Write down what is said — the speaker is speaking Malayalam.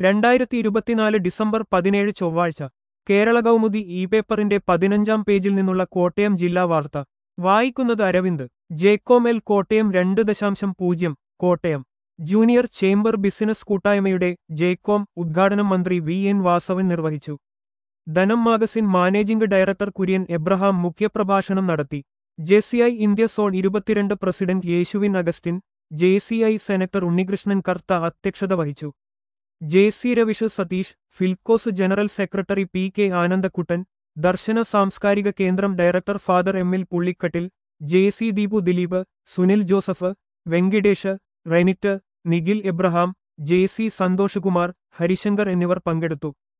രണ്ടായിരത്തി ഇരുപത്തിനാല് ഡിസംബർ പതിനേഴ് ചൊവ്വാഴ്ച കേരള കൗമുദി ഇ പേപ്പറിന്റെ പതിനഞ്ചാം പേജിൽ നിന്നുള്ള കോട്ടയം ജില്ലാ വാർത്ത വായിക്കുന്നത് അരവിന്ദ് ജേക്കോം എൽ കോട്ടയം രണ്ട് ദശാംശം പൂജ്യം കോട്ടയം ജൂനിയർ ചേംബർ ബിസിനസ് കൂട്ടായ്മയുടെ ജേക്കോം ഉദ്ഘാടനം മന്ത്രി വി എൻ വാസവൻ നിർവഹിച്ചു Dhanam magazine managing director Kurian Abraham മുഖ്യപ്രഭാഷണം നടത്തി ജെസിഐ ഇന്ത്യ സോൺ ഇരുപത്തിരണ്ട് പ്രസിഡന്റ് യേശുവിൻ അഗസ്റ്റിൻ ജെസിഐ സെനറ്റർ ഉണ്ണികൃഷ്ണൻ കർത്ത അധ്യക്ഷത വഹിച്ചു J C Ravish Satheesh Filcos general secretary P K Anandakuttan Darshana സാംസ്കാരിക കേന്ദ്രം director father M L Pullikattil J C Deepu Dileep Sunil Joseph Venkitesh Renit Nikhil Abraham J C Santhosh Kumar Harishankar എന്നിവർ പങ്കെടുത്തു